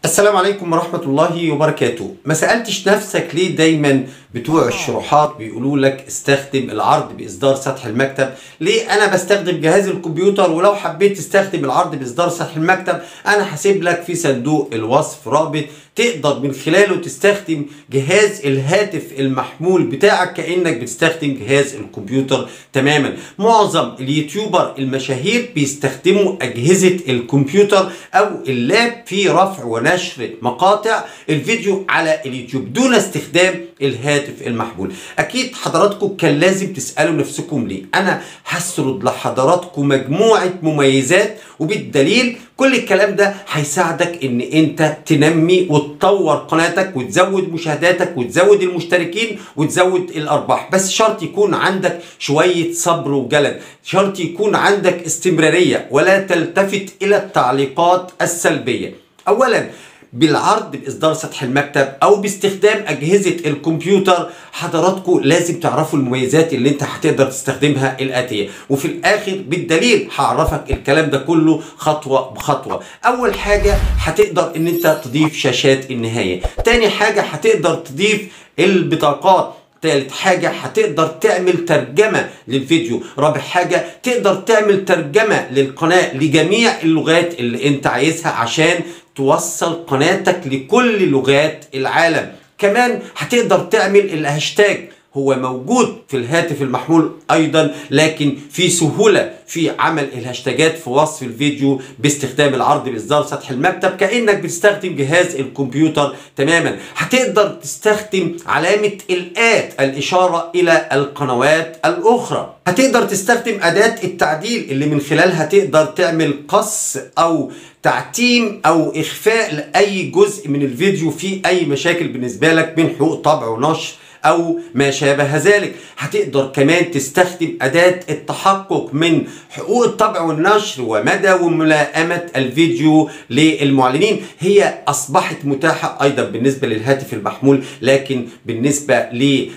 السلام عليكم ورحمة الله وبركاته ما سألتش نفسك ليه دايما بتوع الشروحات بيقولوا لك استخدم العرض بإصدار سطح المكتب ليه أنا بستخدم جهاز الكمبيوتر ولو حبيت تستخدم العرض بإصدار سطح المكتب أنا هسيب لك في صندوق الوصف رابط تقدر من خلاله تستخدم جهاز الهاتف المحمول بتاعك كأنك بتستخدم جهاز الكمبيوتر تماما معظم اليوتيوبر المشاهير بيستخدموا أجهزة الكمبيوتر أو اللاب في رفع ونشر مقاطع الفيديو على اليوتيوب دون استخدام الهاتف المحمول أكيد حضراتكم كان لازم تسألوا نفسكم ليه أنا هسرد لحضراتكم مجموعة مميزات وبالدليل كل الكلام ده هيساعدك ان انت تنمي وتطور قناتك وتزود مشاهداتك وتزود المشتركين وتزود الارباح بس شرط يكون عندك شوية صبر وجلد شرط يكون عندك استمرارية ولا تلتفت الى التعليقات السلبية اولا بالعرض باصدار سطح المكتب او باستخدام اجهزه الكمبيوتر حضراتكم لازم تعرفوا المميزات اللي انت هتقدر تستخدمها الاتيه وفي الاخر بالدليل هعرفك الكلام ده كله خطوه بخطوه اول حاجه هتقدر ان انت تضيف شاشات النهايه تاني حاجه هتقدر تضيف البطاقات تالت حاجة هتقدر تعمل ترجمة للفيديو رابع حاجة تقدر تعمل ترجمة للقناة لجميع اللغات اللي انت عايزها عشان توصل قناتك لكل لغات العالم كمان هتقدر تعمل الهاشتاج هو موجود في الهاتف المحمول ايضا لكن في سهوله في عمل الهاشتاجات في وصف الفيديو باستخدام العرض باصدار سطح المكتب كانك بتستخدم جهاز الكمبيوتر تماما هتقدر تستخدم علامه الات الاشاره الى القنوات الاخرى هتقدر تستخدم اداه التعديل اللي من خلالها تقدر تعمل قص او تعتيم او اخفاء لاي جزء من الفيديو في اي مشاكل بالنسبه لك من حقوق طبع ونشر او ما شابه ذلك هتقدر كمان تستخدم اداة التحقق من حقوق الطبع والنشر ومدى وملائمة الفيديو للمعلنين هي اصبحت متاحة ايضا بالنسبة للهاتف المحمول لكن بالنسبة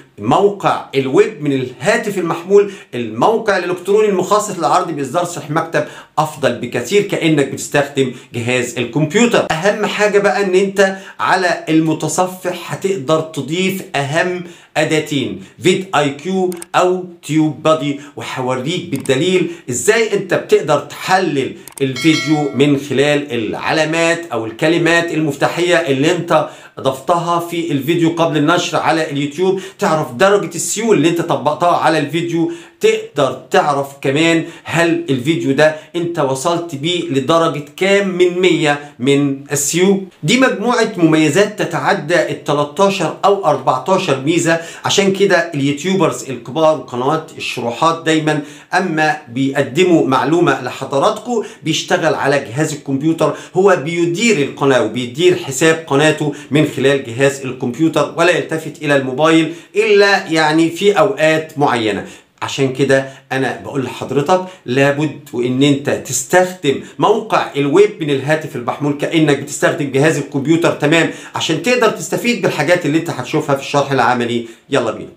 موقع الويب من الهاتف المحمول الموقع الالكتروني المخصص للعرض باصدار سطح مكتب افضل بكثير كانك بتستخدم جهاز الكمبيوتر اهم حاجه بقى ان انت على المتصفح هتقدر تضيف اهم اداتين فيد اي كيو او تيوب بادي وهوريك بالدليل ازاي انت بتقدر تحلل الفيديو من خلال العلامات او الكلمات المفتاحيه اللي انت ضفتها في الفيديو قبل النشر على اليوتيوب تعرف درجة السيول اللي انت طبقتها على الفيديو تقدر تعرف كمان هل الفيديو ده انت وصلت بيه لدرجة كام من 100 من السيو دي مجموعة مميزات تتعدى ال 13 او 14 ميزة عشان كده اليوتيوبرز الكبار وقنوات الشروحات دايما اما بيقدموا معلومة لحضراتكم بيشتغل على جهاز الكمبيوتر هو بيدير القناة وبيدير حساب قناته من خلال جهاز الكمبيوتر ولا يلتفت الى الموبايل الا يعني في اوقات معينة عشان كده انا بقول لحضرتك لابد وان انت تستخدم موقع الويب من الهاتف المحمول كانك بتستخدم جهاز الكمبيوتر تمام عشان تقدر تستفيد بالحاجات اللي انت هتشوفها في الشرح العملي يلا بينا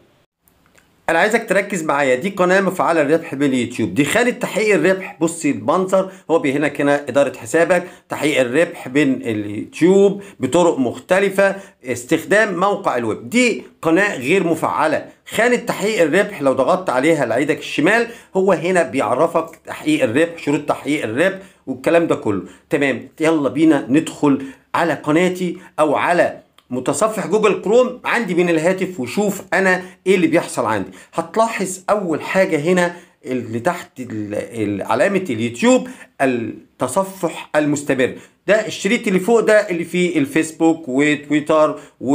انا عايزك تركز معايا دي قناه مفعله الربح باليوتيوب دي خانه تحقيق الربح بصي المنظر هو بيهنك هنا اداره حسابك تحقيق الربح بين اليوتيوب بطرق مختلفه استخدام موقع الويب دي قناه غير مفعله خانه تحقيق الربح لو ضغطت عليها لايدك الشمال هو هنا بيعرفك تحقيق الربح شروط تحقيق الربح والكلام ده كله تمام يلا بينا ندخل على قناتي او على متصفح جوجل كروم عندي من الهاتف وشوف انا ايه اللي بيحصل عندي هتلاحظ اول حاجه هنا اللي تحت علامه اليوتيوب التصفح المستمر ده الشريط اللي فوق ده اللي فيه الفيسبوك وتويتر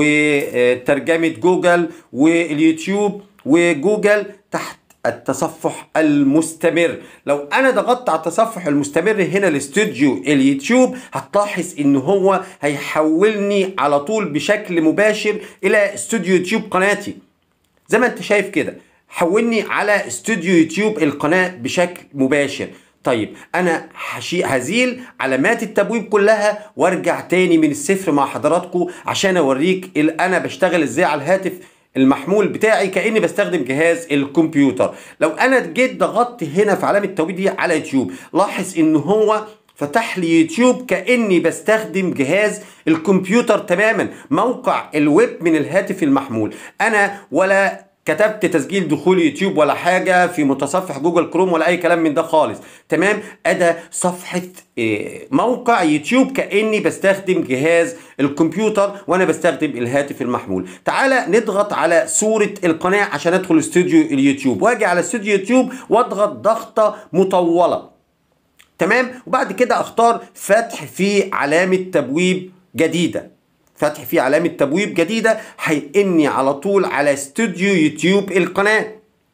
وترجمه جوجل واليوتيوب وجوجل تحت التصفح المستمر لو انا ضغطت على التصفح المستمر هنا الاستوديو اليوتيوب هتلاحظ ان هو هيحولني على طول بشكل مباشر الى استوديو يوتيوب قناتي زي ما انت شايف كده حولني على استوديو يوتيوب القناة بشكل مباشر طيب انا هشي هزيل علامات التبويب كلها وارجع تاني من الصفر مع حضراتكم عشان اوريك انا بشتغل ازاي على الهاتف المحمول بتاعي كاني بستخدم جهاز الكمبيوتر لو انا جيت ضغطت هنا في علامه التوقيت دي على يوتيوب لاحظ ان هو فتح لي يوتيوب كاني بستخدم جهاز الكمبيوتر تماما موقع الويب من الهاتف المحمول انا ولا كتبت تسجيل دخول يوتيوب ولا حاجة في متصفح جوجل كروم ولا أي كلام من ده خالص تمام أدا صفحة إيه، موقع يوتيوب كأني بستخدم جهاز الكمبيوتر وأنا بستخدم الهاتف المحمول تعالى نضغط على صورة القناة عشان أدخل استوديو اليوتيوب وأجي على استوديو يوتيوب وأضغط ضغطة مطولة تمام وبعد كده أختار فتح في علامة تبويب جديدة فتح فيه علامة تبويب جديدة هينقلني على طول على استوديو يوتيوب القناة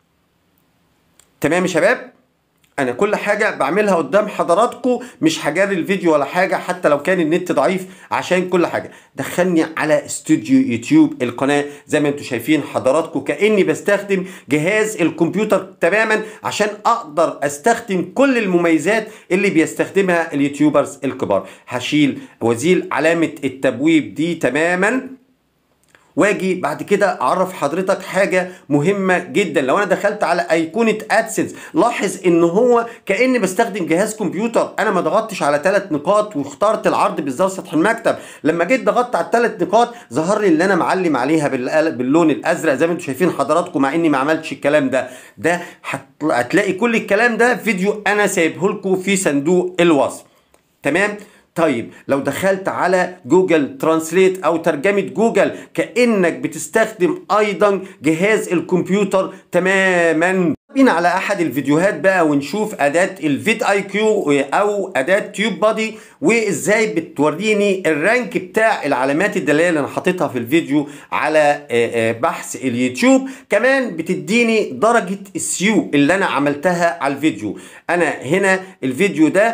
تمام يا شباب انا كل حاجه بعملها قدام حضراتكم مش هجري الفيديو ولا حاجه حتى لو كان النت ضعيف عشان كل حاجه دخلني على استوديو يوتيوب القناه زي ما انتم شايفين حضراتكم كاني بستخدم جهاز الكمبيوتر تماما عشان اقدر استخدم كل المميزات اللي بيستخدمها اليوتيوبرز الكبار هشيل وازيل علامه التبويب دي تماما واجي بعد كده اعرف حضرتك حاجه مهمه جدا لو انا دخلت على ايقونه ادسنس لاحظ ان هو كاني بستخدم جهاز كمبيوتر انا ما ضغطتش على ثلاث نقاط واخترت العرض بالظبط سطح المكتب لما جيت ضغطت على الثلاث نقاط ظهر لي اللي انا معلم عليها باللون الازرق زي ما انتم شايفين حضراتكم مع اني ما عملتش الكلام ده ده هتلاقي كل الكلام ده فيديو انا سايبه لكم في صندوق الوصف تمام طيب لو دخلت على جوجل ترانسليت او ترجمة جوجل كأنك بتستخدم ايضا جهاز الكمبيوتر تماما بينا على احد الفيديوهات بقى ونشوف اداة الفيد اي كيو او اداة تيوب بادي وازاي بتوريني الرانك بتاع العلامات الدلالية اللي انا حاططها في الفيديو على بحث اليوتيوب كمان بتديني درجة السيو اللي انا عملتها على الفيديو انا هنا الفيديو ده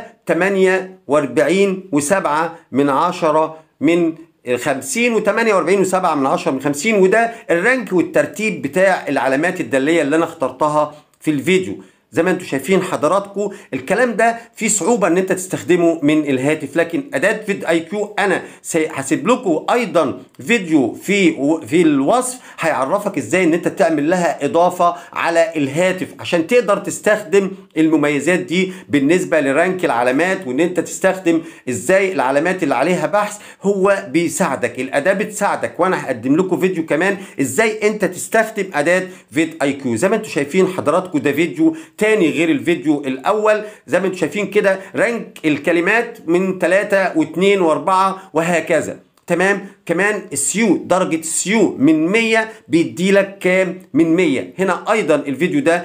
48 و7 من عشرة من 50 و48 و7 من 10 من 50 وده الرانك والترتيب بتاع العلامات الداليه اللي انا اخترتها في الفيديو زي ما انتم شايفين حضراتكم الكلام ده فيه صعوبه ان انت تستخدمه من الهاتف لكن اداه فيد اي كيو انا هسيب لكم ايضا فيديو في في الوصف هيعرفك ازاي ان انت تعمل لها اضافه على الهاتف عشان تقدر تستخدم المميزات دي بالنسبه لرانك العلامات وان انت تستخدم ازاي العلامات اللي عليها بحث هو بيساعدك الاداه بتساعدك وانا هقدم لكم فيديو كمان ازاي انت تستخدم اداه فيد اي كيو زي ما انتم شايفين حضراتكم ده فيديو تاني غير الفيديو الاول زي ما انتم شايفين كده رانك الكلمات من 3 و2 و4 وهكذا تمام كمان السيو درجة السيو من 100 بيدي لك كام من 100 هنا ايضا الفيديو ده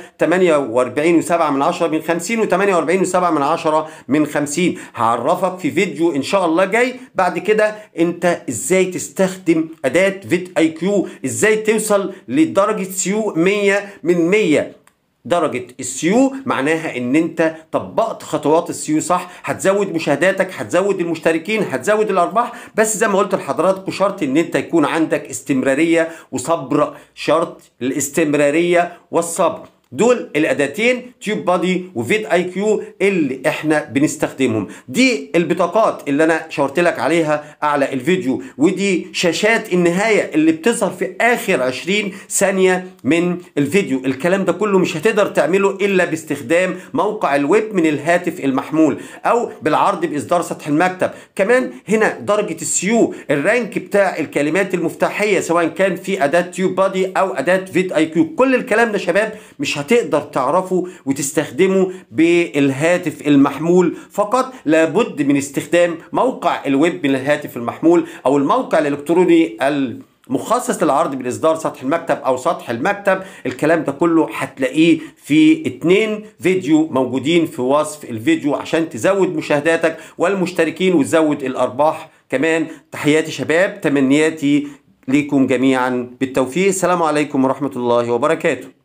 48 و7 من 10 من 50 و48 و7 من 10 من 50 هعرفك في فيديو ان شاء الله جاي بعد كده انت ازاي تستخدم اداة فيد اي كيو ازاي توصل لدرجة سيو 100 من 100 درجة السيو معناها ان انت طبقت خطوات السيو صح هتزود مشاهداتك هتزود المشتركين هتزود الارباح بس زي ما قلت لحضراتكم شرط ان انت يكون عندك استمرارية وصبر شرط الاستمرارية والصبر دول الاداتين تيوب بادي وفيد اي كيو اللي احنا بنستخدمهم دي البطاقات اللي انا شاورت لك عليها اعلى الفيديو ودي شاشات النهايه اللي بتظهر في اخر 20 ثانيه من الفيديو الكلام ده كله مش هتقدر تعمله الا باستخدام موقع الويب من الهاتف المحمول او بالعرض باصدار سطح المكتب كمان هنا درجه السيو الرانك بتاع الكلمات المفتاحيه سواء كان في اداه تيوب بادي او اداه فيد اي كيو كل الكلام ده شباب مش هتقدر تعرفه وتستخدمه بالهاتف المحمول فقط لابد من استخدام موقع الويب من الهاتف المحمول او الموقع الالكتروني مخصص للعرض بالاصدار سطح المكتب او سطح المكتب الكلام ده كله هتلاقيه في اتنين فيديو موجودين في وصف الفيديو عشان تزود مشاهداتك والمشتركين وتزود الارباح كمان تحياتي شباب تمنياتي ليكم جميعا بالتوفيق السلام عليكم ورحمة الله وبركاته